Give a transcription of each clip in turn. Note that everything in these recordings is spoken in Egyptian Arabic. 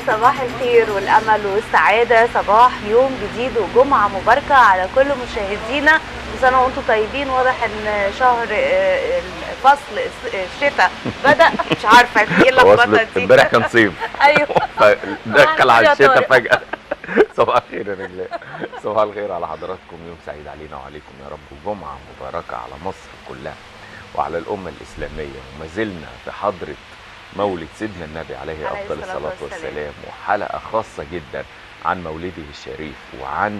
صباح الخير والامل والسعاده صباح يوم جديد وجمعه مباركه على كل مشاهدينا وسنه وانتم طيبين واضح ان شهر آه، فصل الشتاء بدا مش عارفه ايه اللخبطه وصلت دي امبارح كان صيف ايوه فدخل على يا الشتاء طارق. فجأة صباح الخير يا رجال صباح الخير على حضراتكم يوم سعيد علينا وعليكم يا رب وجمعة مباركة على مصر كلها وعلى الأمة الإسلامية وما زلنا في حضرة مولد سيدنا النبي عليه عليه أفضل الصلاة الصلاة والسلام. والسلام وحلقة خاصة جدا عن مولده الشريف وعن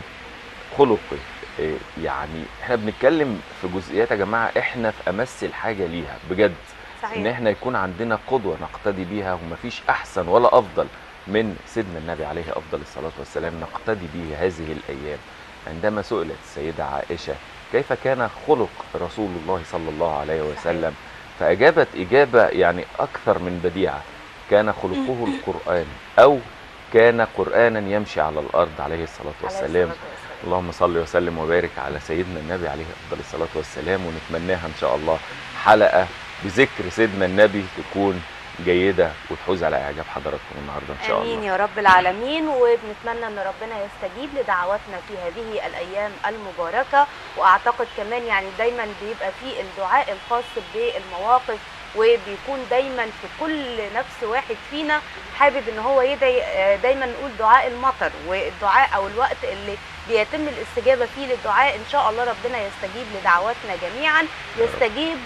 خلقه إيه، يعني احنا بنتكلم في جزئيات يا جماعة احنا في أمس الحاجة ليها بجد ان صحيح احنا يكون عندنا قدوه نقتدي بيها ومفيش احسن ولا افضل من سيدنا النبي عليه افضل الصلاه والسلام نقتدي به هذه الايام عندما سئلت السيده عائشه كيف كان خلق رسول الله صلى الله عليه وسلم فاجابت اجابه يعني اكثر من بديعه كان خلقه القران او كان قرانا يمشي على الارض عليه الصلاه عليه والسلام الصلاة والسلام. اللهم صل وسلم وبارك على سيدنا النبي عليه افضل الصلاه والسلام ونتمناها ان شاء الله حلقه بذكر سيدنا النبي تكون جيده وتحوز على اعجاب حضراتكم النهارده ان شاء امين الله يا رب العالمين وبنتمنى ان ربنا يستجيب لدعواتنا في هذه الايام المباركه واعتقد كمان يعني دايما بيبقى في الدعاء الخاص بالمواقف وبيكون دايما في كل نفس واحد فينا حابب ان هو يدعي آه، دايما نقول دعاء المطر والدعاء او الوقت اللي بيتم الاستجابه فيه للدعاء ان شاء الله ربنا يستجيب لدعواتنا جميعا يستجيب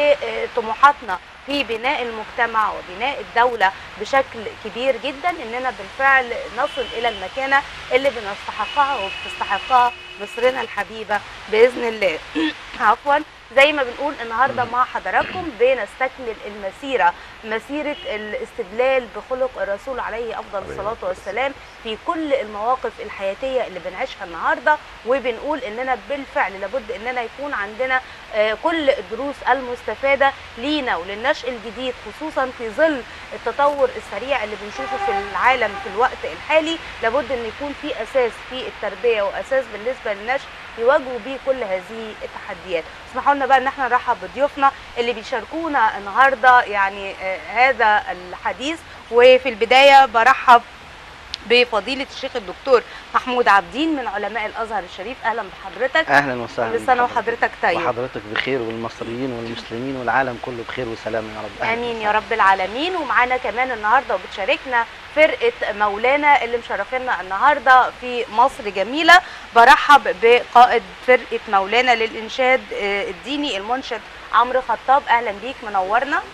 لطموحاتنا في بناء المجتمع وبناء الدولة بشكل كبير جدا اننا بالفعل نصل الى المكانة اللي بنستحقها وبتستحقها مصرنا الحبيبة بإذن الله عفوا زي ما بنقول النهاردة مع حضراتكم بنستكمل المسيرة مسيرة الاستدلال بخلق الرسول عليه أفضل عليه الصلاة الصلاة والسلام في كل المواقف الحياتية اللي بنعيشها النهاردة وبنقول إننا بالفعل لابد إننا يكون عندنا آه، كل الدروس المستفادة لينا وللنشء الجديد خصوصا في ظل التطور السريع اللي بنشوفه في العالم في الوقت الحالي لابد ان يكون في اساس في التربيه واساس بالنسبه للنشء يواجهوا بيه كل هذه التحديات اسمحوا لنا بقى ان احنا نرحب بضيوفنا اللي بيشاركونا النهارده يعني آه، هذا الحديث وفي البدايه برحب بفضيله الشيخ الدكتور محمود عابدين من علماء الازهر الشريف اهلا بحضرتك اهلا وسهلا كل سنه بحضرتك. وحضرتك طيب وحضرتك بخير والمصريين والمسلمين والعالم كله بخير وسلام يا رب أهلاً امين وسهلاً. يا رب العالمين ومعانا كمان النهارده وبتشاركنا فرقه مولانا اللي مشرفينا النهارده في مصر جميله برحب بقائد فرقه مولانا للانشاد آه، الديني المنشد عمرو خطاب اهلا بيك منورنا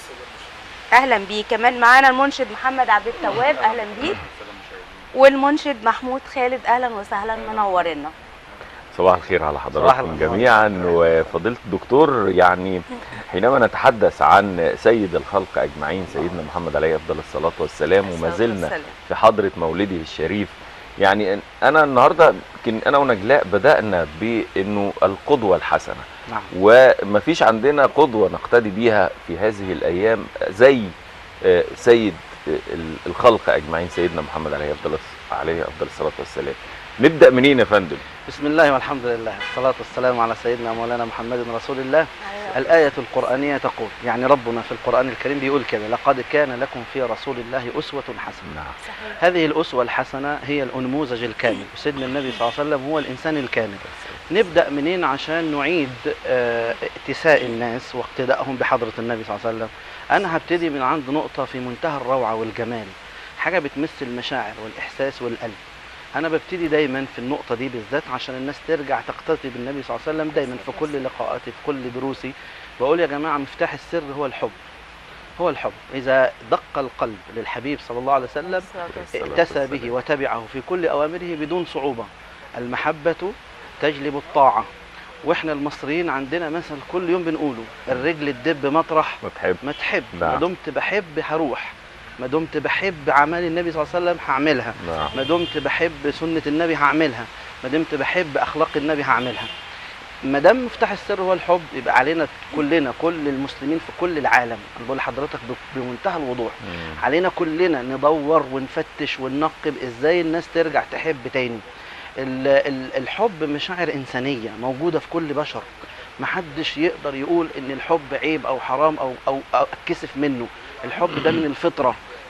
اهلا بيك كمان معانا المنشد محمد عبد التواب اهلا بيك والمنشد محمود خالد اهلا وسهلا منورنا صباح الخير على صباح حضراتكم الخير. جميعا وفضيله الدكتور يعني حينما نتحدث عن سيد الخلق اجمعين سيدنا محمد عليه افضل الصلاه والسلام وما زلنا والسلام. في حضرة مولده الشريف يعني أنا النهاردة يمكن أنا ونجلاء بدأنا بأنه القدوة الحسنة نعم ومفيش عندنا قدوة نقتدي بيها في هذه الأيام زي آه، سيد آه، الخلق أجمعين سيدنا محمد عليه أفضل عليه أفضل الصلاة والسلام نبدأ منين يا فندم؟ بسم الله والحمد لله الصلاة والسلام على سيدنا مولانا محمد رسول الله الآية القرآنية تقول يعني ربنا في القرآن الكريم بيقول كده لقد كان لكم في رسول الله أسوة حسنة نعم صحيح هذه الأسوة الحسنة هي الأنموذج الكامل وسيدنا النبي صلى الله عليه وسلم هو الإنسان الكامل نبدأ منين عشان نعيد آه، ائتساء الناس واقتدائهم بحضرة النبي صلى الله عليه وسلم أنا هبتدي من عند نقطة في منتهى الروعة والجمال حاجة بتمس المشاعر والإحساس والقلب أنا ببتدي دايما في النقطة دي بالذات عشان الناس ترجع تقتدي بالنبي صلى الله عليه وسلم دايما في كل لقاءاتي في كل دروسي بقول يا جماعة مفتاح السر هو الحب هو الحب إذا دق القلب للحبيب صلى الله عليه وسلم الصلاة والسلام. ائتسى به وتبعه في كل أوامره بدون صعوبة المحبة تجلب الطاعة واحنا المصريين عندنا مثل كل يوم بنقوله الرجل تدب مطرح ما تحب ما تحب نعم. ما دمت بحب هروح ما دمت بحب اعمال النبي صلى الله عليه وسلم هعملها نعم ما دمت بحب سنة النبي هعملها ما دمت بحب أخلاق النبي هعملها ما دام مفتاح السر هو الحب يبقى علينا كلنا كل المسلمين في كل العالم انا بقول لحضرتك ب- بمنتهى الوضوح مم. علينا كلنا ندور ونفتش وننقب ازاي الناس ترجع تحب تاني ال- ال- الحب مشاعر انسانيه موجوده في كل بشر محدش يقدر يقول ان الحب عيب او حرام او او, أو اتكسف منه الحب ده من الفطره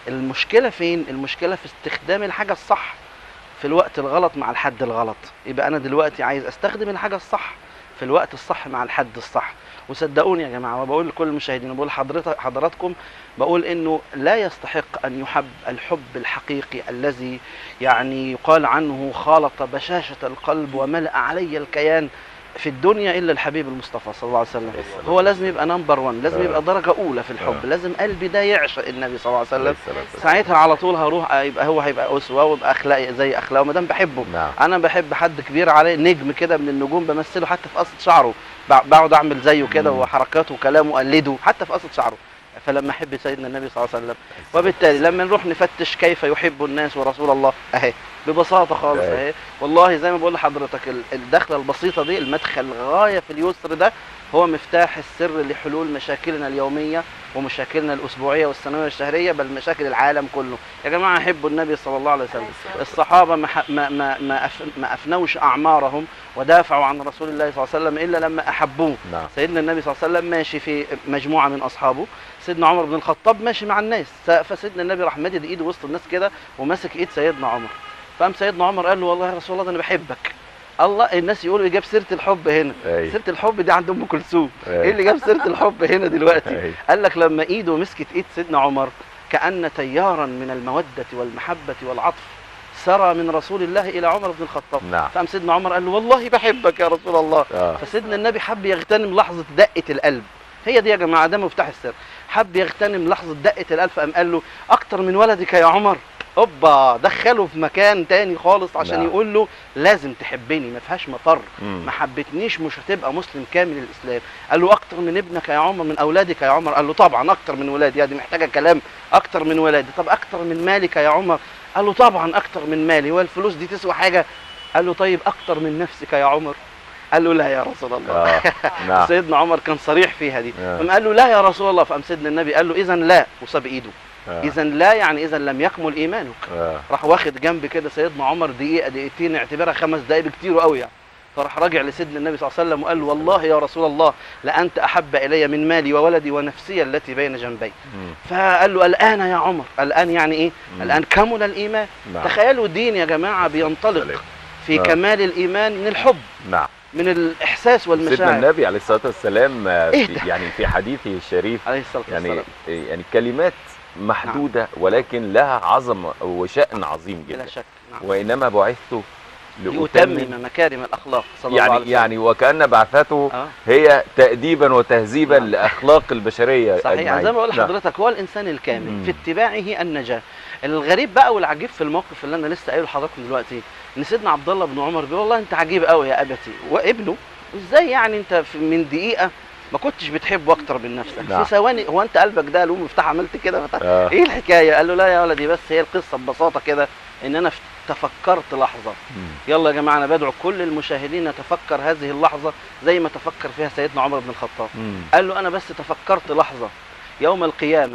المشكله فين المشكله في استخدام الحاجه الصح في الوقت الغلط مع الحد الغلط يبقى انا دلوقتي عايز استخدم الحاجه الصح في الوقت الصح مع الحد الصح وصدقوني يا جماعه وبقول لكل المشاهدين وبقول حضرتك حضراتكم بقول انه لا يستحق ان يحب الحب الحقيقي الذي يعني يقال عنه خالط بشاشه القلب وملأ علي الكيان في الدنيا الا الحبيب المصطفى صلى الله عليه وسلم هو لازم يبقى نمبر 1 لازم آه. يبقى درجه اولى في الحب آه. لازم قلبي ده يعشق النبي صلى الله عليه عليه وسلم الصلاة والسلام. ساعتها على طول هروح يبقى هو هيبقى اسوه ويبقى اخلاقي زي اخلاقه ما دام بحبه نعم انا بحب حد كبير عليه نجم كده من النجوم بمثله حتى في قصه شعره بع- بقعد اعمل زيه كده مم. وحركاته وكلامه اقلده حتى في قصه شعره فلما احب سيدنا النبي صلى الله عليه وسلم وبالتالي لما نروح نفتش كيف يحب الناس ورسول الله اهي ببساطه خالص أهي. اهي والله زي ما بقول لحضرتك ال- الدخله البسيطه دي المدخل غايه في اليسر ده هو مفتاح السر لحلول مشاكلنا اليوميه ومشاكلنا الاسبوعيه والسنويه والشهريه بل مشاكل العالم كله يا جماعه حبوا النبي صلى الله عليه وسلم الصحابه ما ح- ما ما ما, أف ما افنوش اعمارهم ودافعوا عن رسول الله صلى الله عليه وسلم الا لما احبوه نعم سيدنا النبي صلى الله عليه وسلم ماشي في مجموعه من اصحابه سيدنا عمر بن الخطاب ماشي مع الناس س- فسيدنا النبي راح مدد ايده وسط الناس كده وماسك ايد سيدنا عمر فقام سيدنا عمر قال له والله يا رسول الله ده انا بحبك الله الناس يقولوا جاب سيره الحب هنا أي. سيره الحب دي عند ام كلثوم أي. ايه اللي جاب سيره الحب هنا دلوقتي أي. قال لك لما ايده مسكت ايد سيدنا عمر كأن تيارا من المودة والمحبة والعطف سرى من رسول الله إلى عمر بن الخطاب نعم فقام سيدنا عمر قال له والله بحبك يا رسول الله آه. فسيدنا النبي حب يغتنم لحظة دقة القلب هي دي يا جماعة ده مفتاح السر حب يغتنم لحظة دقة القلب فقام قال له أكتر من ولدك يا عمر اوبا دخله في مكان تاني خالص عشان نعم. يقول له لازم تحبني ما فيهاش مفر مم. ما حبتنيش مش هتبقى مسلم كامل الاسلام قال له اكتر من ابنك يا عمر من اولادك يا عمر قال له طبعا اكتر من ولادي يعني محتاجه كلام اكتر من ولادي طب اكتر من مالك يا عمر قال له طبعا اكتر من مالي هو الفلوس دي تسوى حاجه قال له طيب اكتر من نفسك يا عمر قال له لا يا رسول الله آه. نعم سيدنا عمر كان صريح فيها دي آه. فقام قال له لا يا رسول الله فقام سيدنا النبي قال له اذا لا وساب ايده آه. اذا لا يعني اذا لم يكمل ايمانك آه. راح واخد جنب كده سيدنا عمر دقيقه دقيقتين اعتبرها خمس دقائق بكتير قوي يعني فراح راجع لسيدنا النبي صلى الله عليه وسلم وقال له والله يا رسول الله لانت احب الي من مالي وولدي ونفسي التي بين جنبي مم. فقال له الان يا عمر الان يعني ايه مم. الان كمل الايمان نعم تخيلوا الدين يا جماعه بينطلق في نعم. كمال الايمان من الحب نعم من الاحساس سيدنا والمشاعر النبي عليه الصلاه والسلام آه، إيه في ده؟ يعني في حديثه الشريف عليه الصلاه يعني والسلام يعني كلمات محدوده ولكن لها عظمه وشأن عظيم بلا جدا شك نعم. وانما بعثت لأتمم ليتمم مكارم الاخلاق صلى الله عليه يعني وسلم يعني وكأن بعثته آه. هي تأديبا وتهذيبا نعم. لأخلاق البشرية صحيح يعني أجمعين. زي ما بقول نعم. لحضرتك هو الانسان الكامل مم. في اتباعه النجاه الغريب بقى والعجيب في الموقف اللي انا لسه قايله لحضراتكم دلوقتي ان سيدنا عبد الله بن عمر بيقول والله انت عجيب قوي يا ابتي وابنه ازاي يعني انت في من دقيقه ما كنتش بتحبه اكتر من نفسك نعم. في ثواني هو انت قلبك ده له مفتاح عملت كده مفتاح آه. ايه الحكايه قال له لا يا ولدي بس هي القصه ببساطه كده ان انا ف- تفكرت لحظه مم. يلا يا جماعه انا بدعو كل المشاهدين نتفكر هذه اللحظه زي ما تفكر فيها سيدنا عمر بن الخطاب مم. قال له انا بس تفكرت لحظه يوم القيامه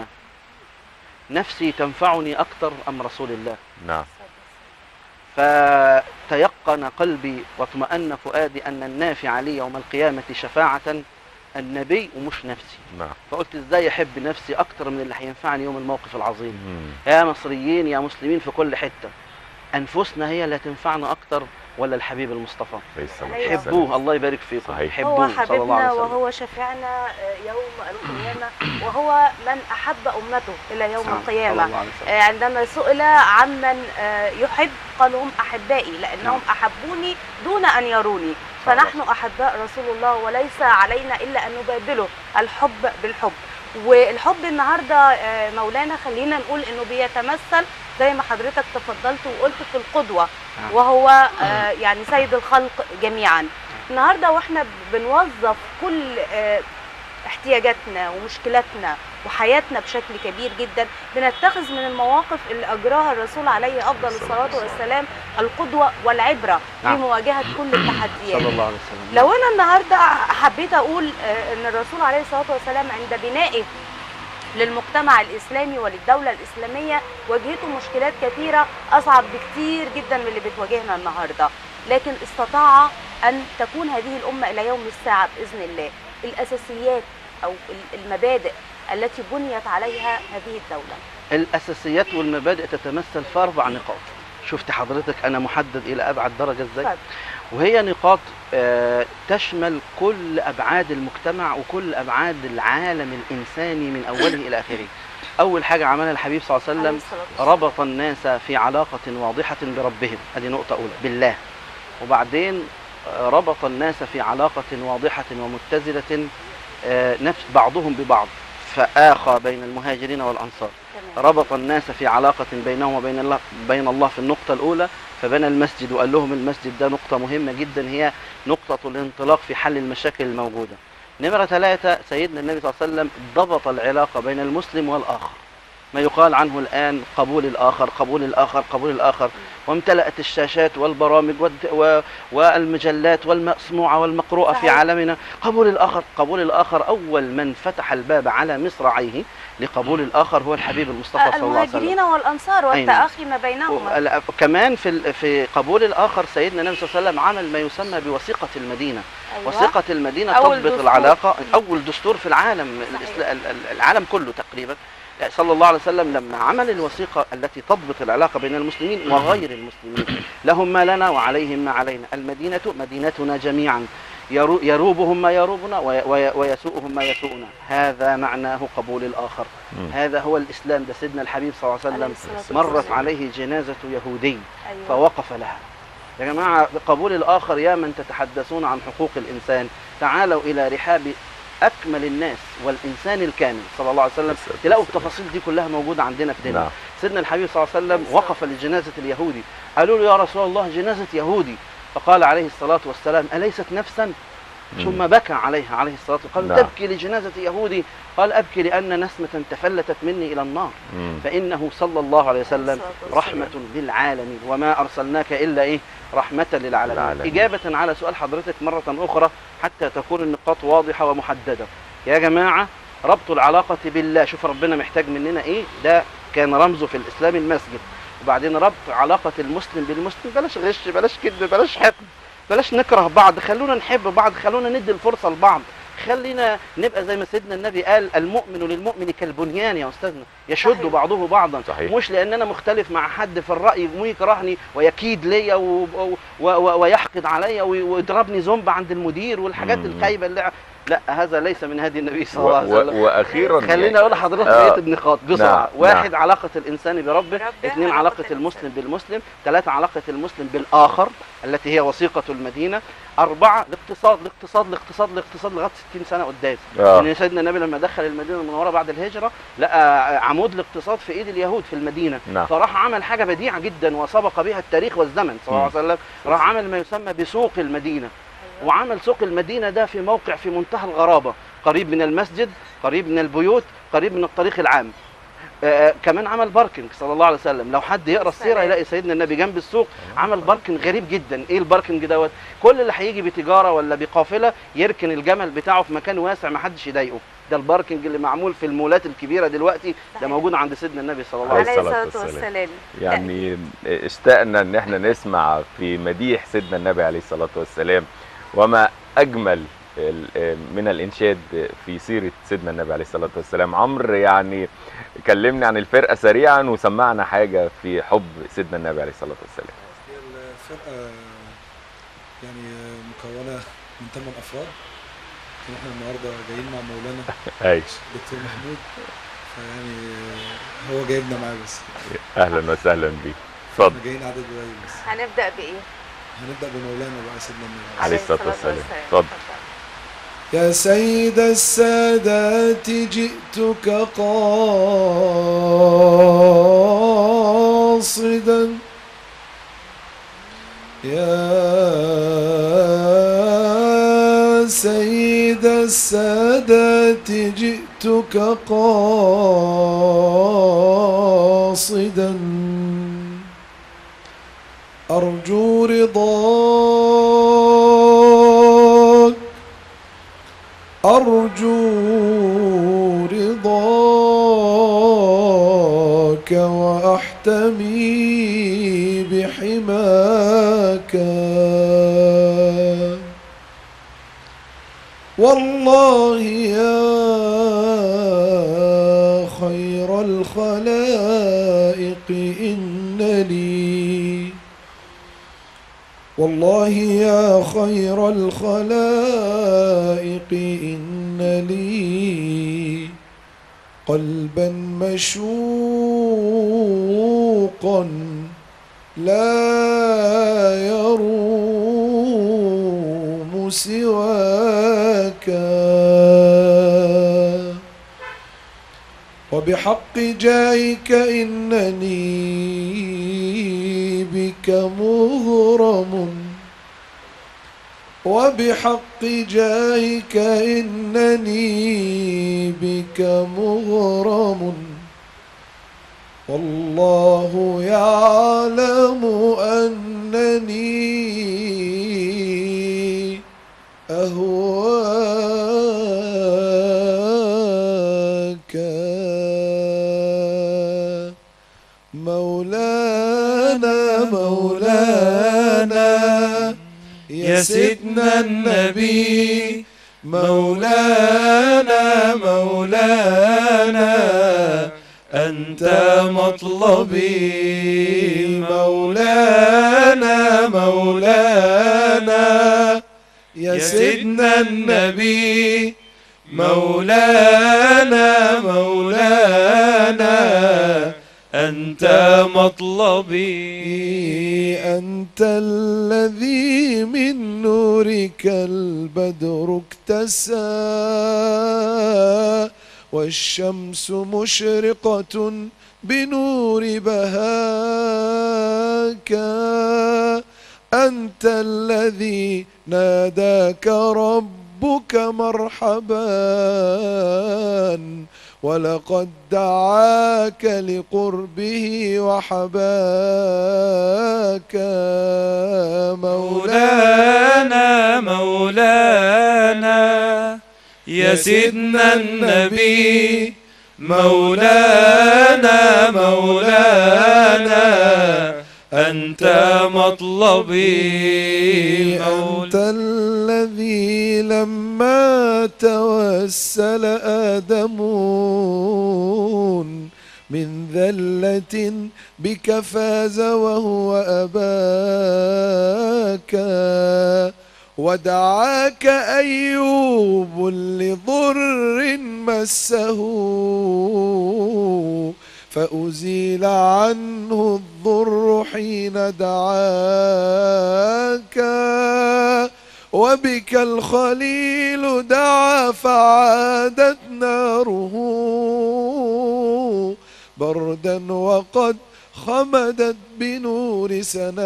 نفسي تنفعني اكثر ام رسول الله نعم فتيقن قلبي واطمأن فؤادي ان النافع لي يوم القيامه شفاعه النبي ومش نفسي نعم فقلت ازاي احب نفسي اكتر من اللي هينفعني يوم الموقف العظيم مم. يا مصريين يا مسلمين في كل حته انفسنا هي اللي تنفعنا اكتر ولا الحبيب المصطفى عليه الصلاة أيوة. والسلام. حبوه الله يبارك فيكم صحيح. هو حبوه صلى الله حبيبنا عليه وسلم وهو شفيعنا يوم القيامة وهو من أحب أمته إلى يوم نعم، القيامة صلى الله عليه وسلم. آه، عندما سئل عمن آه، يحب قال هم أحبائي لأنهم نعم. أحبوني دون أن يروني صلى الله فنحن أحباء رسول الله وليس علينا إلا أن نبادله الحب بالحب والحب النهارده آه، مولانا خلينا نقول انه بيتمثل زي ما حضرتك تفضلت وقلت في القدوه نعم. وهو آه، يعني سيد الخلق جميعا النهارده واحنا بنوظف كل آه، احتياجاتنا ومشكلاتنا وحياتنا بشكل كبير جدا بنتخذ من المواقف اللي اجراها الرسول عليه افضل الصلاه والسلام القدوه والعبره في نعم. مواجهه كل التحديات صلى الله عليه وسلم لو انا النهارده حبيت اقول آه، ان الرسول عليه الصلاه والسلام عند بنائه للمجتمع الاسلامي وللدوله الاسلاميه واجهته مشكلات كثيره اصعب بكتير جدا من اللي بتواجهنا النهارده لكن استطاع ان تكون هذه الامه الى يوم الساعه باذن الله الاساسيات او ال- المبادئ التي بنيت عليها هذه الدولة الاساسيات والمبادئ تتمثل في اربع نقاط شفت حضرتك انا محدد الى ابعد درجه ازاي اتفضل. وهي نقاط آه، تشمل كل ابعاد المجتمع وكل ابعاد العالم الانساني من اوله الى اخره اول حاجه عملها الحبيب صلى الله عليه عليه وسلم الصلاة والسلام. ربط الناس في علاقه واضحه بربهم ادي نقطه اولى بالله وبعدين آه، ربط الناس في علاقه واضحه ومتزنه آه، نفس بعضهم ببعض فآخى بين المهاجرين والأنصار تمام. ربط الناس في علاقة بينهم وبين الله بين الله في النقطة الأولى فبنى المسجد وقال لهم المسجد ده نقطة مهمة جدا هي نقطة الانطلاق في حل المشاكل الموجودة. نمرة ثلاثة سيدنا النبي صلى الله عليه وسلم ضبط العلاقة بين المسلم والآخر. ما يقال عنه الآن قبول الآخر قبول الآخر قبول الآخر وامتلأت الشاشات والبرامج والد- و- والمجلات والمسموعة والمقروءة في صحيح. عالمنا قبول الآخر قبول الآخر أول من فتح الباب على مصراعيه لقبول الآخر هو الحبيب المصطفى صلى الله عليه وسلم المهاجرين والأنصار أي نعم. والتأخي ما بينهما وال- كمان في ال- في قبول الآخر سيدنا النبي صلى الله عليه وسلم عمل ما يسمى بوثيقة المدينة أيوة. وثيقة المدينة أول تضبط دستور. العلاقة أول دستور في العالم صحيح. الإسلا- ال- ال- العالم كله تقريبا صلى الله عليه وسلم لما عمل الوثيقة التي تضبط العلاقة بين المسلمين وغير المسلمين لهم ما لنا وعليهم ما علينا المدينة مدينتنا جميعا يرو- يروبهم ما يروبنا وي- وي- ويسوءهم ما يسوءنا هذا معناه قبول الآخر مم. هذا هو الإسلام ده سيدنا الحبيب صلى الله عليه عليه وسلم الصلاة مرت والسلام. عليه جنازة يهودي أيوة. فوقف لها يا جماعة قبول الآخر يا من تتحدثون عن حقوق الإنسان تعالوا إلى رحاب أكمل الناس والإنسان الكامل صلى الله عليه وسلم والسلام. تلاقوا التفاصيل دي كلها موجودة عندنا في ديننا نعم سيدنا الحبيب صلى الله عليه وسلم بالظبط. وقف لجنازة اليهودي قالوا له يا رسول الله جنازة يهودي فقال عليه الصلاة والسلام أليست نفسا ثم بكى عليها عليه الصلاة والسلام قال نعم. تبكي لجنازة يهودي قال أبكي لأن نسمة تفلتت مني إلى النار مم. فإنه صلى الله عليه وسلم الصلاة والسلام. رحمة للعالمين وما أرسلناك إلا إيه رحمة للعالمين للعالمين. إجابة على سؤال حضرتك مرة أخرى حتى تكون النقاط واضحة ومحددة يا جماعة ربط العلاقة بالله شوف ربنا محتاج مننا إيه ده كان رمزه في الإسلام المسجد وبعدين ربط علاقة المسلم بالمسلم بلاش غش بلاش كذب بلاش حقد بلاش نكره بعض خلونا نحب بعض خلونا ندي الفرصة لبعض خلينا نبقى زي ما سيدنا النبي قال المؤمن للمؤمن كالبنيان يا استاذنا يشد صحيح. بعضه بعضا صحيح. مش لان انا مختلف مع حد في الراي ويكرهني ويكيد ليا و... و... و... ويحقد عليا وي- ويضربني زومبا عند المدير والحاجات مم. الخايبه اللي لا هذا ليس من هدي النبي صلى و- الله عليه و- وسلم واخيرا خليني اقول لحضرتك آه. بقيه النقاط بسرعه نعم، واحد نعم. علاقه الانسان بربه بربه، اثنين علاقة علاقه الإنسان. المسلم بالمسلم ثلاثه علاقه المسلم بالاخر التي هي وثيقه المدينه أربعة الاقتصاد الاقتصاد الاقتصاد الاقتصاد لغاية 60 سنة قدام آه. يعني سيدنا النبي لما دخل المدينة المنورة بعد الهجرة لقى عمود الاقتصاد في إيد اليهود في المدينة نعم. فراح عمل حاجة بديعة جدا وسبق بها التاريخ والزمن صلى الله عليه وسلم راح عمل ما يسمى بسوق المدينة أيوة. وعمل سوق المدينة ده في موقع في منتهى الغرابة قريب من المسجد قريب من البيوت قريب من الطريق العام آه كمان عمل باركنج صلى الله عليه وسلم لو حد يقرا السيره سلام. يلاقي سيدنا النبي جنب السوق عمل باركنج غريب جدا ايه الباركنج دوت كل اللي هيجي بتجاره ولا بقافله يركن الجمل بتاعه في مكان واسع ما حدش يضايقه ده الباركنج اللي معمول في المولات الكبيره دلوقتي ده صحيح. موجود عند سيدنا النبي صلى الله عليه عليه عليه وسلم الصلاة الصلاة والسلام. والسلام يعني اشتقنا ان احنا نسمع في مديح سيدنا النبي عليه الصلاة والسلام وما اجمل ال- من الانشاد في سيرة سيدنا النبي عليه الصلاة والسلام عمرو يعني كلمني عن الفرقة سريعا وسمعنا حاجة في حب سيدنا النبي عليه الصلاة والسلام هي الفرقة يعني مكونة من ثمان أفراد احنا النهاردة جايين مع مولانا اي دكتور محمود فيعني هو جايبنا معاه بس اهلا وسهلا بيك اتفضل احنا جايين عدد قليل بس هنبدأ بإيه؟ هنبدأ بمولانا بقى سيدنا النبي عليه الصلاة والسلام. اتفضل. يا سيد السادات جئتك قاصدا يا سيد السادات جئتك قاصدا أرجو رضاك أرجو رضاك وأحتمي بحماك والله يا خير الخلائق إن لي والله يا خير الخلائق إن لي قلبا مشوقا لا يروم سواك وبحق جاهك إنني بك مغرم وبحق جاهك إنني بك مغرم والله يعلم أنني أهواك مولانا مولانا يا سيدنا النبي مولانا مولانا أنت مطلبي مولانا مولانا يا سيدنا النبي مولانا مولانا أنت مطلبي أنت الذي من نورك البدر اكتسى والشمس مشرقة بنور بهاك أنت الذي ناداك ربك مرحبا ولقد دعاك لقربه وحباك مولانا مولانا يا سيدنا النبي مولانا مولانا أنت مطلبي أنت الذي لما توسل آدم من ذلة بك فاز وهو أباك ودعاك أيوب لضر مسه فأزيل عنه الضر حين دعاك وبك الخليل دعا فعادت ناره بردا وقد خمدت بنور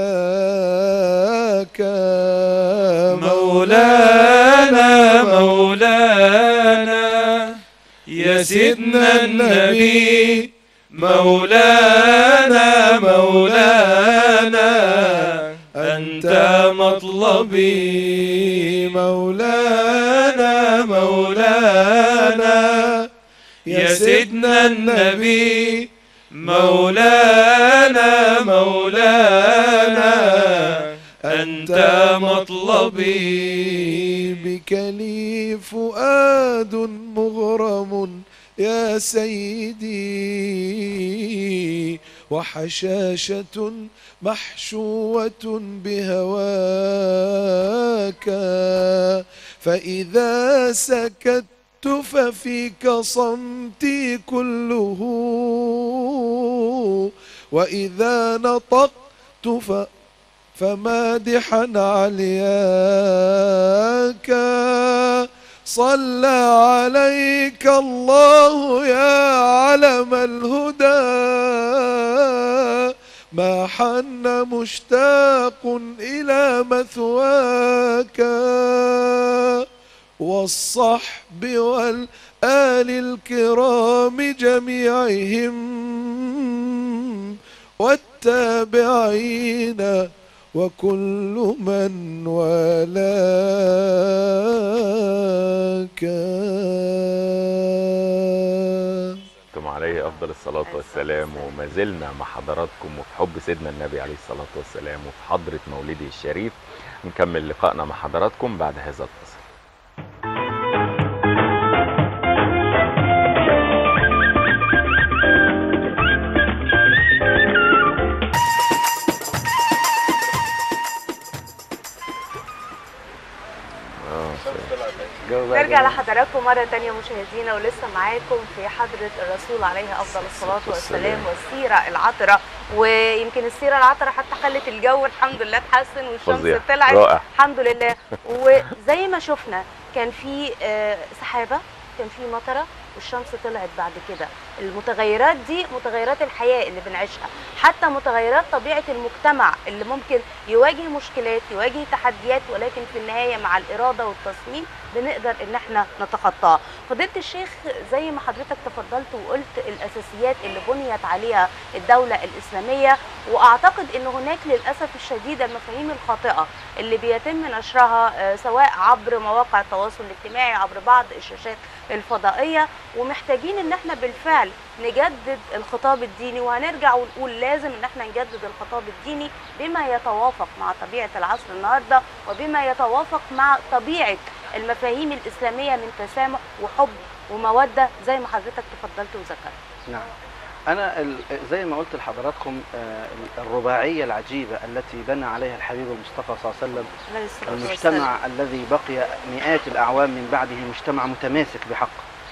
سناك مولانا مولانا يا سيدنا النبي مولانا مولانا أنت مطلبي مولانا مولانا يا سيدنا النبي مولانا مولانا أنت مطلبي بك لي فؤاد مغرم يا سيدي وحشاشة محشوة بهواك فإذا سكت ففيك صمتي كله وإذا نطقت ف فمادحا علياك صلى عليك الله يا علم الهدى ما حن مشتاق إلى مثواك والصحب والآل الكرام جميعهم والتابعين وكل من والاك ثم عليه افضل الصلاه والسلام وما زلنا مع حضراتكم وفي حب سيدنا النبي عليه الصلاه والسلام وفي حضره مولده الشريف نكمل لقائنا مع حضراتكم بعد هذا الفصل بنرجع لحضراتكم مرة تانية مشاهدينا ولسه معاكم في حضرة الرسول عليه أفضل الصلاة والسلام والسيرة العطرة ويمكن السيرة العطرة حتى خلت الجو الحمد لله اتحسن والشمس فظيع. طلعت رائع الحمد لله وزي ما شفنا كان في آه، سحابة كان في مطرة والشمس طلعت بعد كده المتغيرات دي متغيرات الحياة اللي بنعيشها حتى متغيرات طبيعة المجتمع اللي ممكن يواجه مشكلات يواجه تحديات ولكن في النهاية مع الإرادة والتصميم بنقدر ان احنا نتخطاها فضيلة الشيخ زي ما حضرتك تفضلت وقلت الأساسيات اللي بنيت عليها الدولة الإسلامية وأعتقد ان هناك للأسف الشديد المفاهيم الخاطئة اللي بيتم نشرها آه، سواء عبر مواقع التواصل الاجتماعي عبر بعض الشاشات الفضائية ومحتاجين ان احنا بالفعل نجدد الخطاب الديني وهنرجع ونقول لازم ان احنا نجدد الخطاب الديني بما يتوافق مع طبيعة العصر النهاردة وبما يتوافق مع طبيعة المفاهيم الإسلامية من تسامح وحب ومودة زي ما حضرتك تفضلت وذكرت نعم أنا ال- زي ما قلت لحضراتكم آه، الرباعية العجيبة التي بنى عليها الحبيب المصطفى صلى الله عليه وسلم عليه الصلاة والسلام. المجتمع الذي بقي مئات الأعوام من بعده مجتمع متماسك بحق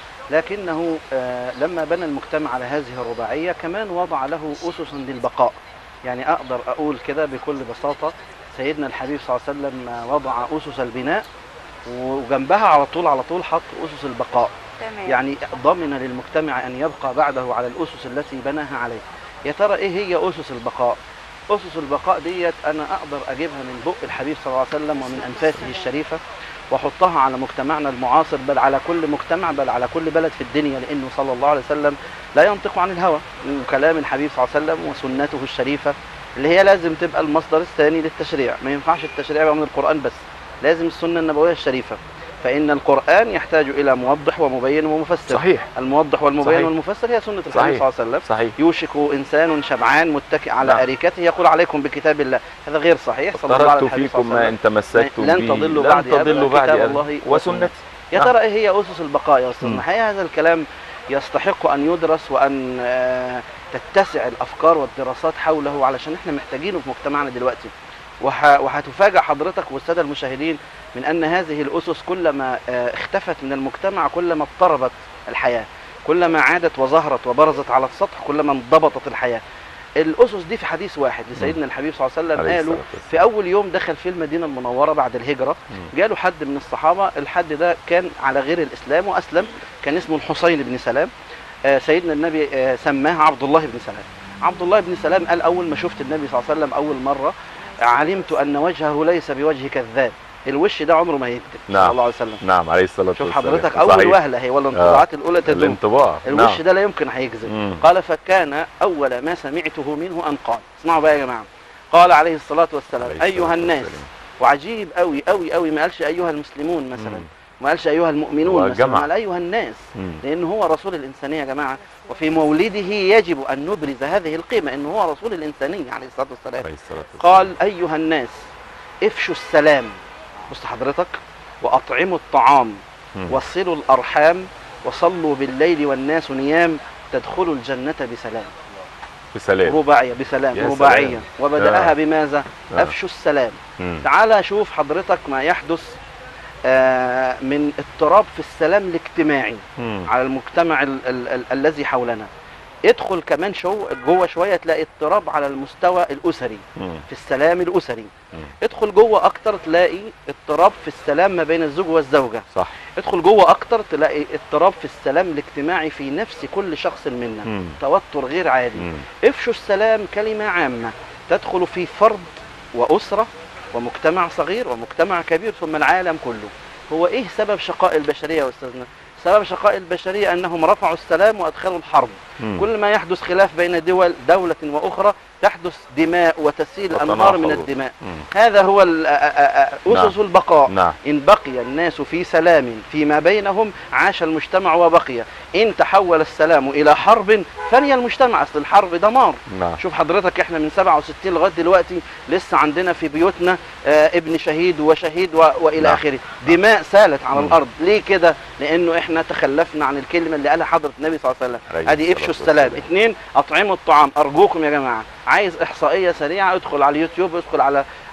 لكنه آه، لما بنى المجتمع على هذه الرباعية كمان وضع له أسسا للبقاء يعني أقدر أقول كده بكل بساطة سيدنا الحبيب صلى الله عليه وسلم آه، وضع أسس البناء وجنبها على طول على طول حط أسس البقاء تمام يعني ضمن للمجتمع أن يبقى بعده على الأسس التي بناها عليه يا ترى إيه هي أسس البقاء أسس البقاء ديت أنا أقدر أجيبها من بق الحبيب صلى الله عليه وسلم ومن أنفاسه الشريفة واحطها على مجتمعنا المعاصر بل على كل مجتمع بل على كل بلد في الدنيا لانه صلى الله عليه وسلم لا ينطق عن الهوى وكلام الحبيب صلى الله عليه وسلم وسنته الشريفه اللي هي لازم تبقى المصدر الثاني للتشريع ما ينفعش التشريع يبقى من القران بس لازم السنه النبويه الشريفه فان القران يحتاج الى موضح ومبين ومفسر صحيح الموضح والمبين صحيح. والمفسر هي سنه الحبيب صحيح. صلى الله عليه وسلم صحيح يوشك انسان شبعان متكئ على نعم. اريكته يقول عليكم بكتاب الله هذا غير صحيح صلى الله عليه تركت الحبيب صلى فيكم الله عليه ما وسلم ان تمسكتم لن به تضلوا لن بعدي أبداً، تضلوا بعدي كتاب أبداً. الله وسنتي يا نعم. ترى ايه هي اسس البقاء يا استاذ مم. الحقيقه هذا الكلام يستحق ان يدرس وان آه، تتسع الافكار والدراسات حوله علشان احنا محتاجينه في مجتمعنا دلوقتي وح- وهتفاجأ حضرتك والساده المشاهدين من ان هذه الاسس كلما آه، اختفت من المجتمع كلما اضطربت الحياه كلما عادت وظهرت وبرزت على السطح كلما انضبطت الحياه الاسس دي في حديث واحد لسيدنا الحبيب صلى الله عليه وسلم عليه قالوا الصلاة والسلام. في اول يوم دخل في المدينه المنوره بعد الهجره مم. جاله حد من الصحابه الحد ده كان على غير الاسلام واسلم كان اسمه الحسين بن سلام آه، سيدنا النبي آه، سماه عبد الله بن سلام عبد الله بن سلام قال اول ما شفت النبي صلى الله عليه وسلم اول مره علمت ان وجهه ليس بوجه كذاب الوش ده عمره ما هيكذب صلى نعم. الله عليه وسلم نعم عليه الصلاة شوف والسلام حضرتك اول صحيح. وهله هي ولا الانطباعات الاولى تدوم الانطباع الوش نعم. ده لا يمكن هيكذب مم. قال فكان اول ما سمعته منه ان قال اسمعوا بقى يا جماعه قال عليه الصلاه والسلام عليه الصلاة ايها الناس والسلام. وعجيب قوي قوي قوي ما قالش ايها المسلمون مثلا مم. ما قالش ايها المؤمنون هو مثلا جمع. قال ايها الناس مم. لان هو رسول الانسانيه يا جماعه وفي مولده يجب ان نبرز هذه القيمه ان هو رسول الانسانيه عليه الصلاه والسلام عليه الصلاة والسلام. قال ايها الناس افشوا السلام بص حضرتك واطعموا الطعام مم. وصلوا الارحام وصلوا بالليل والناس نيام تدخلوا الجنه بسلام بسلام رباعيه بسلام يا رباعيه سلام. وبداها آه. بماذا آه. افشوا السلام مم. تعال شوف حضرتك ما يحدث آه، من اضطراب في السلام الاجتماعي مم. على المجتمع ال ال ال الذي حولنا ادخل كمان شو جوه شويه تلاقي اضطراب على المستوى الاسري مم. في السلام الاسري مم. ادخل جوه اكتر تلاقي اضطراب في السلام ما بين الزوج والزوجه صح ادخل جوه اكتر تلاقي اضطراب في السلام الاجتماعي في نفس كل شخص منا مم. توتر غير عادي مم. افشوا السلام كلمة عامة تدخل في فرد وأسرة ومجتمع صغير ومجتمع كبير ثم العالم كله هو إيه سبب شقاء البشرية يا أستاذنا؟ سبب شقاء البشرية أنهم رفعوا السلام وأدخلوا الحرب مم. كل ما يحدث خلاف بين دول دولة وأخرى تحدث دماء وتسيل أنهار من وتناحر. الدماء مم. هذا هو ال- آ- آ- آ- أسس نعم. البقاء نعم إن بقي الناس في سلام فيما بينهم عاش المجتمع وبقي إن تحول السلام إلى حرب فني المجتمع أصل الحرب دمار نعم شوف حضرتك احنا من 67 لغايه دلوقتي لسه عندنا في بيوتنا آه ابن شهيد وشهيد و... والى نعم. اخره دماء سالت على مم. الارض ليه كده لانه احنا تخلفنا عن الكلمه اللي قالها حضره النبي صلى الله عليه وسلم عليه ادي افشوا الصلاة السلام والسلام. اثنين اطعموا الطعام ارجوكم يا جماعه عايز احصائيه سريعه ادخل على اليوتيوب ادخل على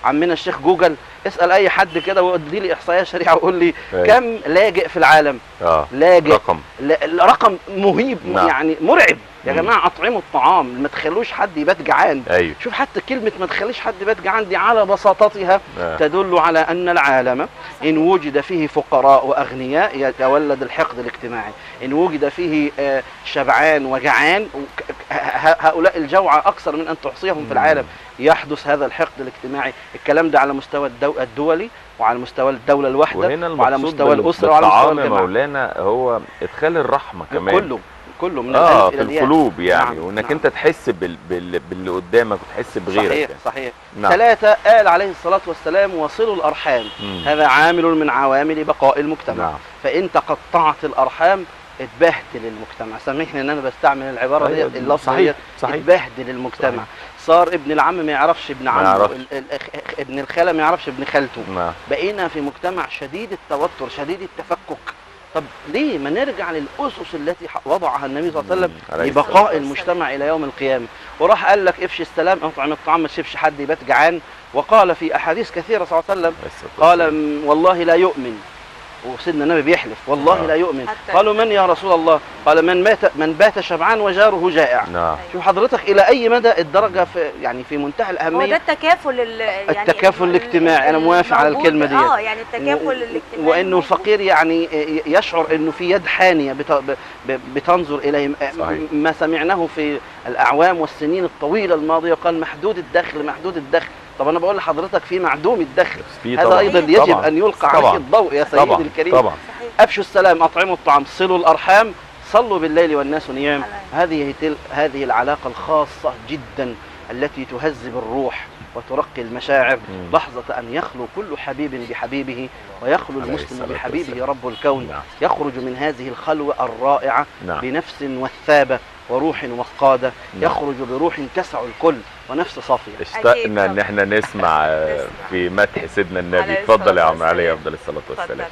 عمنا الشيخ جوجل اسال اي حد كده وادي لي احصائيه سريعه وقول لي أيوة. كم لاجئ في العالم اه لاجئ رقم لا- رقم مهيب نعم. يعني مرعب يا مم. جماعه اطعموا الطعام ما تخلوش حد يبات جعان ايوه شوف حتى كلمه ما تخليش حد يبات جعان دي على بساطتها آه. تدل على ان العالم ان وجد فيه فقراء واغنياء يتولد الحقد الاجتماعي ان وجد فيه آه، شبعان وجعان وك- ه- ه- هؤلاء الجوعى اكثر من ان تحصيهم في العالم يحدث هذا الحقد الاجتماعي الكلام ده على مستوى الدو- الدولي وعلى مستوى الدوله الواحده وهنا وعلى المقصود مستوى بال- الاسره وعلى مستوى بالطعام يا الجماعه مولانا هو ادخال الرحمه كمان كله كله من اه الالف في الى الياء القلوب يعني نعم، وانك نعم. انت تحس بال... بال... باللي قدامك وتحس بغيرك صحيح يعني. صحيح نعم ثلاثة قال عليه الصلاة والسلام وصلوا الأرحام مم. هذا عامل من عوامل بقاء المجتمع نعم فإن تقطعت الأرحام اتبهدل المجتمع سامحني ان انا بستعمل العباره أيوة، دي اللفظ صحيح، ديت صحيح. اتبهدل المجتمع صحيح. صار ابن العم ما يعرفش ابن عمه يعرفش. ال- ال- الأخ- ابن الخاله ما يعرفش ابن خالته نعم بقينا في مجتمع شديد التوتر شديد التفكك طب ليه ما نرجع للاسس التي ح- وضعها النبي صلى الله عليه وسلم مم. عليه الصلاة لبقاء والسلام. المجتمع الى يوم القيامه وراح قال لك افشي السلام اطعم الطعام ما تسيبش حد يبات جعان وقال في احاديث كثيره صلى الله عليه وسلم بس قال م- والله لا يؤمن وسيدنا النبي بيحلف والله آه. لا يؤمن حتى- قالوا من يا رسول الله قال من مات من بات شبعان وجاره جائع نعم شوف حضرتك الى اي مدى الدرجه في يعني في منتهى هو ده الاهميه التكافل ال- يعني التكافل ال- الاجتماعي، أنا موافق على الموجود- الكلمة ديت. اه يعني التكافل و- الاجتماعي وانه الموجود. الفقير يعني يشعر انه في يد حانيه بت- ب- ب- بتنظر اليه صحيح. ما سمعناه في الاعوام والسنين الطويله الماضيه قال محدود الدخل محدود الدخل طب انا بقول لحضرتك في معدوم الدخل في هذا طبعا ايضا يجب طبعا. ان يلقى طبعا. عليه الضوء يا سيدي طبعا الكريم طبعا صحيح افشوا السلام اطعموا الطعام صلوا الارحام صلوا بالليل والناس نيام هذه تل هذه العلاقه الخاصه جدا التي تهذب الروح وترقي المشاعر مم. لحظة أن يخلو كل حبيب بحبيبه ويخلو عليه المسلم الصلاة بحبيبه والسلام. رب الكون نعم يخرج من هذه الخلوة الرائعة نعم بنفس وثابة وروح وقادة نعم. يخرج بروح تسع الكل ونفس صافية اشتقنا ان طبعا. احنا نسمع آه، نسمع. في مدح سيدنا النبي عليه اتفضل يا الصلاة عم علي والسلام. افضل الصلاه والسلام اتفضل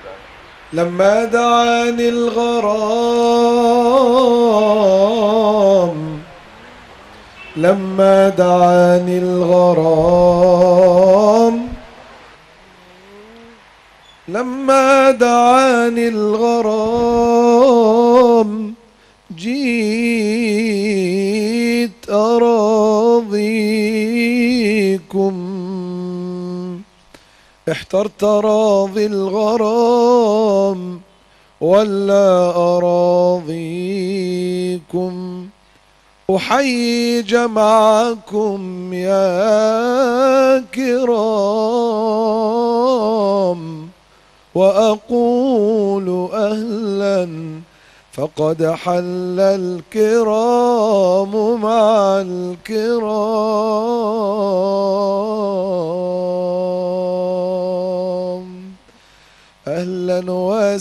لما دعاني الغرام لما دعاني الغرام لما دعاني الغرام جيت أراضيكم احترت راضي الغرام ولا أراضيكم أحيي جمعكم يا كرام وأقول أهلا فقد حل الكرام مع الكرام أهلا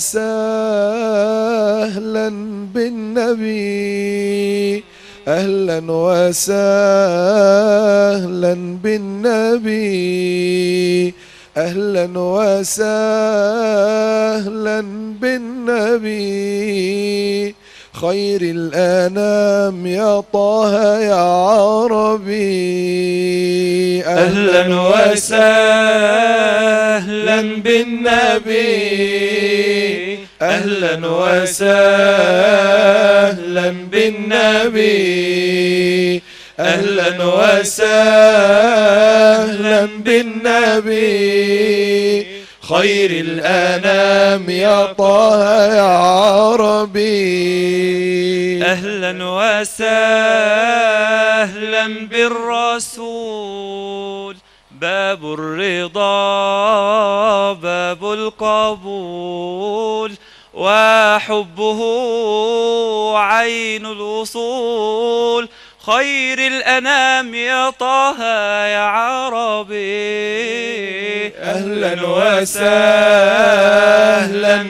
وسهلا بالنبي أهلا وسهلا بالنبي أهلا وسهلا بالنبي خير الأنام يا طه يا عربي أهلا وسهلا بالنبي أهلا وسهلا بالنبي أهلا وسهلا بالنبي خير الأنام يا طه يا عربي أهلا وسهلا بالرسول باب الرضا باب القبول وحبه عين الوصول خير الأنام يا طه يا عربي أهلا وسهلا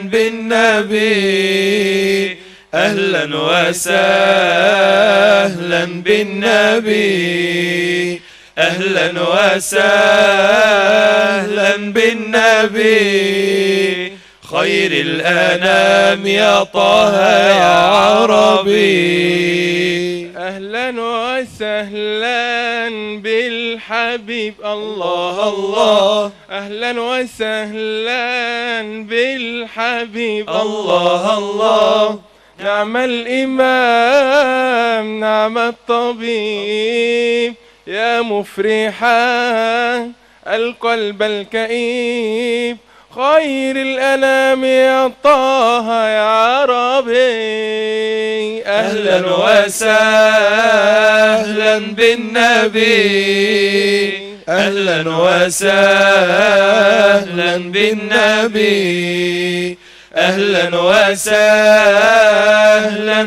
بالنبي أهلا وسهلا بالنبي أهلا وسهلا بالنبي خير الأنام يا طه يا عربي أهلا وسهلا بالحبيب الله الله أهلا وسهلا بالحبيب الله الله نعم الإمام نعم الطبيب يا مفرحا القلب الكئيب خير الأنام يا طه يا ربي أهلا وسهلا بالنبي أهلا وسهلا بالنبي أهلا وسهلا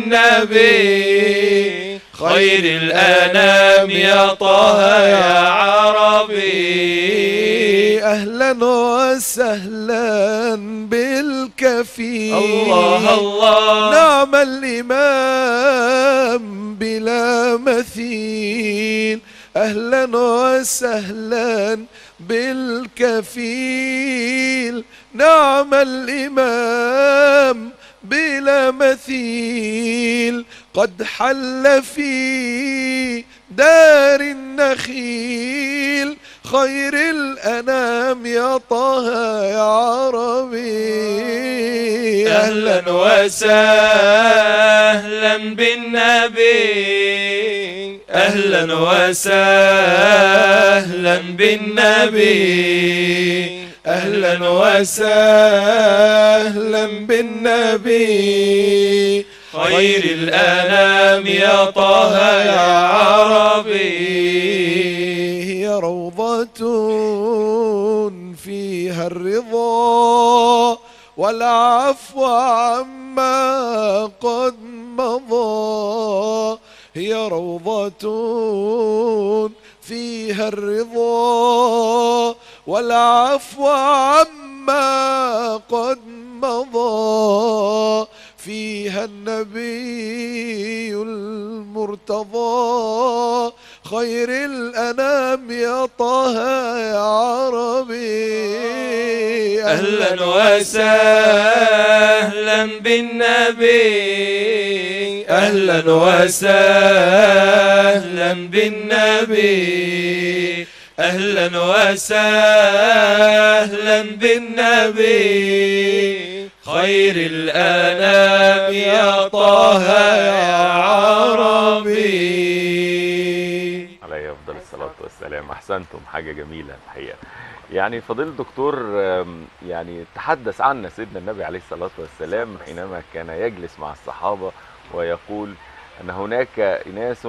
بالنبي خير الأنام يا طه يا عربي أهلا وسهلا بالكفيل الله الله نعم الإمام بلا مثيل أهلا وسهلا بالكفيل نعم الإمام بلا مثيل قد حل في دار النخيل خير الأنام يا طه يا عربي أهلا وسهلا بالنبي أهلا وسهلا بالنبي أهلا وسهلا بالنبي خير الأنام يا طه يا عربي هي روضة فيها الرضا والعفو عما قد مضى هي روضة فيها الرضا والعفو عما قد مضى فيها النبي المرتضى خير الأنام يا طه يا عربي أهلا وسهلا بالنبي أهلا وسهلا بالنبي أهلا وسهلا بالنبي خير الأنام يا طه يا عربي عليه افضل الصلاه والسلام احسنتم حاجه جميله الحقيقه يعني فضيل الدكتور آم، يعني تحدث عنا سيدنا النبي عليه الصلاه والسلام حينما كان يجلس مع الصحابه ويقول ان هناك اناس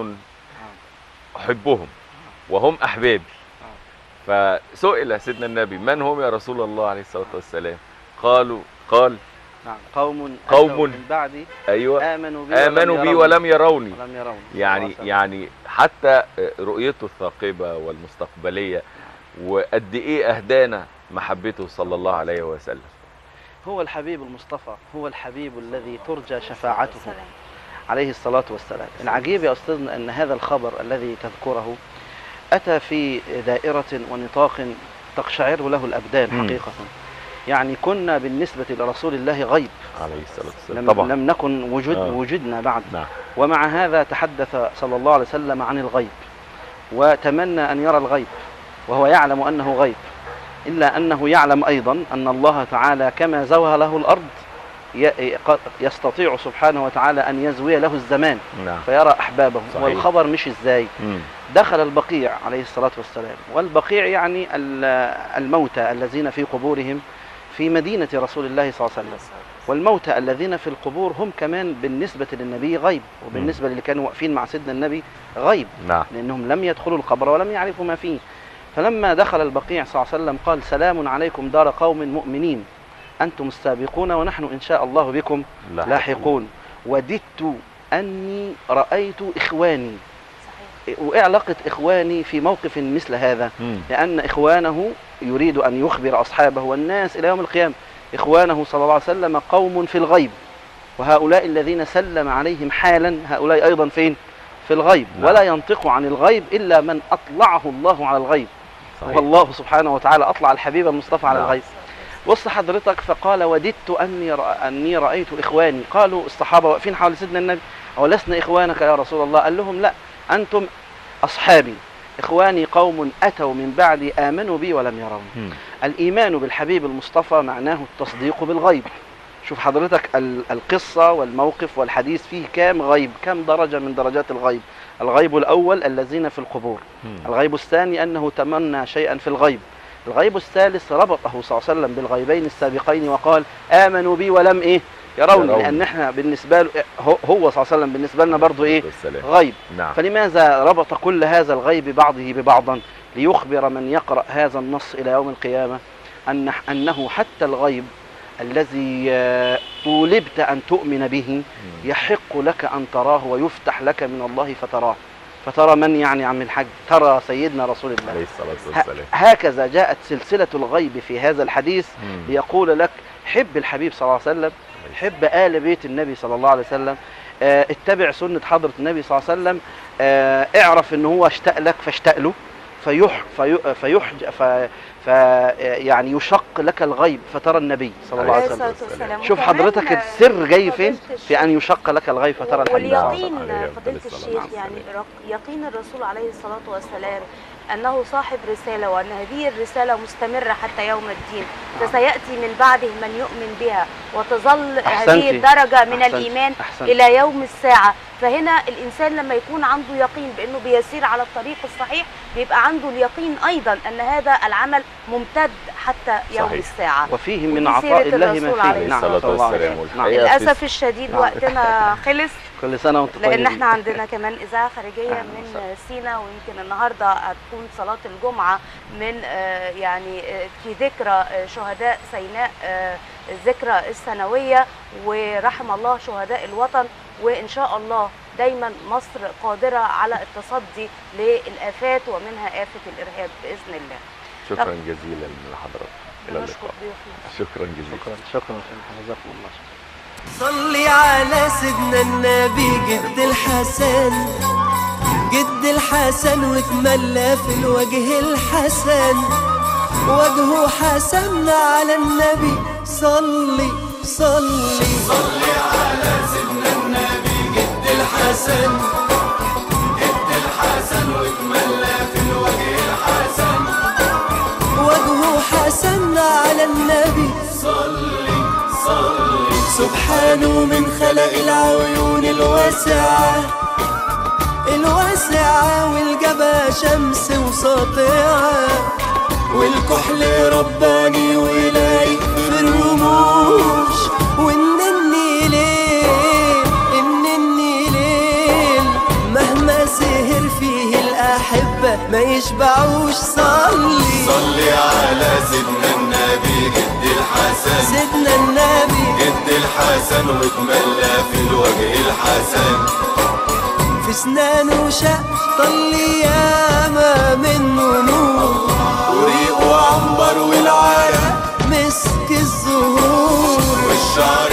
احبهم وهم احبابي فسئل سيدنا النبي من هم يا رسول الله عليه الصلاه والسلام قالوا قال نعم قوم قوم أتوا من بعدي ايوه آمنوا بي امنوا بي ولم يروني ولم يروني يعني صلى الله عليه وسلم. يعني حتى رؤيته الثاقبه والمستقبليه وقد ايه اهدانا محبته صلى الله عليه وسلم هو الحبيب المصطفى هو الحبيب الذي ترجى شفاعته السلام. عليه الصلاة والسلام العجيب يا أستاذنا أن هذا الخبر الذي تذكره أتى في دائرة ونطاق تقشعر له الأبدان مم. حقيقة يعني كنا بالنسبة لرسول الله غيب عليه الصلاه والسلام لم, طبعا لم نكن وجد آه. وجدنا بعد نعم ومع هذا تحدث صلى الله عليه وسلم عن الغيب وتمنى أن يرى الغيب وهو يعلم أنه غيب إلا أنه يعلم أيضا أن الله تعالى كما زوى له الأرض ي- يستطيع سبحانه وتعالى أن يزوي له الزمان نعم فيرى أحبابه صحيح. والخبر مش إزاي مم. دخل البقيع عليه الصلاة والسلام والبقيع يعني ال- الموتى الذين في قبورهم في مدينة رسول الله صلى الله عليه وسلم والموتى الذين في القبور هم كمان بالنسبة للنبي غيب وبالنسبة للي كانوا واقفين مع سيدنا النبي غيب نعم لأنهم لم يدخلوا القبر ولم يعرفوا ما فيه فلما دخل البقيع صلى الله عليه وسلم قال سلام عليكم دار قوم مؤمنين أنتم السابقون ونحن إن شاء الله بكم لاحقون وددت أني رأيت إخواني صحيح وإيه علاقة إخواني في موقف مثل هذا مم. لأن إخوانه يريد أن يخبر أصحابه والناس إلى يوم القيامة إخوانه صلى الله عليه وسلم قوم في الغيب وهؤلاء الذين سلم عليهم حالا هؤلاء أيضا فين في الغيب نعم. ولا ينطق عن الغيب إلا من أطلعه الله على الغيب صحيح. والله سبحانه وتعالى أطلع الحبيب المصطفى على نعم. الغيب بص حضرتك فقال وددت أني رأ... أني رأيت إخواني قالوا الصحابة واقفين حول سيدنا النبي أولسنا إخوانك يا رسول الله قال لهم لا أنتم أصحابي إخواني قوم أتوا من بعدي آمنوا بي ولم يروني مم. الإيمان بالحبيب المصطفى معناه التصديق بالغيب شوف حضرتك ال- القصة والموقف والحديث فيه كام غيب كام درجة من درجات الغيب الغيب الأول الذين في القبور مم. الغيب الثاني أنه تمنى شيئا في الغيب الغيب الثالث ربطه صلى الله عليه وسلم بالغيبين السابقين وقال آمنوا بي ولم إيه يروني يروني. لأن احنا بالنسبة له هو هو صلى الله عليه وسلم بالنسبة لنا برضو إيه والسلام. غيب نعم فلماذا ربط كل هذا الغيب بعضه ببعضا ليخبر من يقرأ هذا النص إلى يوم القيامة أن أنه حتى الغيب الذي آه، طولبت أن تؤمن به مم. يحق لك أن تراه ويفتح لك من الله فتراه فترى من يعني عم الحج ترى سيدنا رسول الله عليه الصلاة ه- والسلام هكذا جاءت سلسلة الغيب في هذا الحديث مم. ليقول لك حب الحبيب صلى الله عليه وسلم حب آل بيت النبي صلى الله عليه وسلم آه، اتبع سنة حضرة النبي صلى الله عليه وسلم آه، اعرف ان هو اشتاق لك فاشتاق له فيح في فيحج ف ف يعني يشق لك الغيب فترى النبي صلى الله عليه عليه وسلم الصلاة والسلام. شوف وكمان حضرتك السر جاي فين فضيلة الشيخ- في ان يشق لك الغيب فترى الحبيب صلى الله عليه وسلم. واليقين عليه أفضل فضيلة الصلاة الشيخ والسلام. يعني رق- يقين الرسول عليه الصلاة والسلام أنه صاحب رسالة وأن هذه الرسالة مستمرة حتى يوم الدين نعم. فسيأتي من بعده من يؤمن بها وتظل أحسنتي. هذه الدرجة من أحسنت. الإيمان أحسنت. إلى يوم الساعة فهنا الإنسان لما يكون عنده يقين بأنه بيسير على الطريق الصحيح بيبقى عنده اليقين أيضا أن هذا العمل ممتد حتى يوم صحيح. الساعة وفيه من ودي عطاء سيرة الله الرسول ما فيه عليه نعم الصلاة صلى الله عليه والسلام وسلم. نعم. والحقيقة في للأسف الشديد نعم. وقتنا خلص كل سنة وانتم طيبين لان احنا عندنا كمان اذاعه خارجيه أهلاً من وسهلاً. سينا ويمكن النهارده هتكون صلاه الجمعه من آه، يعني آه، في ذكرى آه، شهداء سيناء آه، الذكرى السنويه ورحم الله شهداء الوطن وان شاء الله دايما مصر قادره على التصدي للافات ومنها افه الارهاب باذن الله شكرا جزيلا لحضرتك إلى نشكر اللقاء ضيوفنا شكرا جزيلا شكرا شكرا حفظكم الله صلي على سيدنا النبي جد الحسن جد الحسن وتملى في الوجه الحسن وجهه حسن على النبي صلي صلي صلي على سيدنا النبي جد الحسن جد الحسن وتملى في الوجه الحسن وجهه حسن على النبي صلي صلي سبحانه من خلق العيون الواسعة الواسعة والجبهة شمس وساطعة والكحل رباني ولايق في الرموش والنني ليل النني ليل مهما سهر فيه الأحبة ما يشبعوش صلي صلي على سيدنا النبي جد الحسن سيدنا النبي جد الحسن وتملى في الوجه الحسن في سنانه شق طل ياما منه نور وريقه عنبر والعرق مسك الزهور والشعر